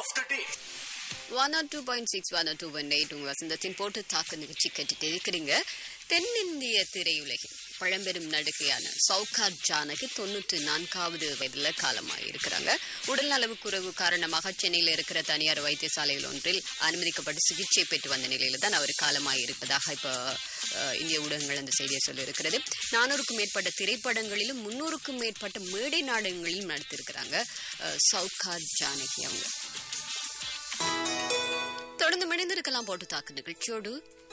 of the day. One or two point six one or two one eight உங்கள் வசந்தத்தின் போட்டு தாக்கு நிகழ்ச்சி கேட்டுட்டு இருக்கிறீங்க தென்னிந்திய திரையுலகில் பழம்பெரும் நடிகையான சவுகார் ஜானகி தொண்ணூற்று நான்காவது வயதில் காலமாக இருக்கிறாங்க உடல்நலவு குறைவு காரணமாக சென்னையில் இருக்கிற தனியார் வைத்தியசாலையில் ஒன்றில் அனுமதிக்கப்பட்டு சிகிச்சை பெற்று வந்த நிலையில தான் அவர் காலமாக இருப்பதாக இப்போ அஹ், இந்திய ஊடகங்கள் அந்த செய்தியை சொல்லியிருக்கிறது நானூறுக்கும் மேற்பட்ட திரைப்படங்களிலும் முன்னூறுக்கும் மேற்பட்ட மேடை நாடகங்களிலும் நடித்திருக்கிறாங்க அஹ், சவுகார் ஜானகி அவங்க தொடர்ந்து மணிந்திருக்கலாம் போட்டு தாக்கு நிகழ்ச்சியோடு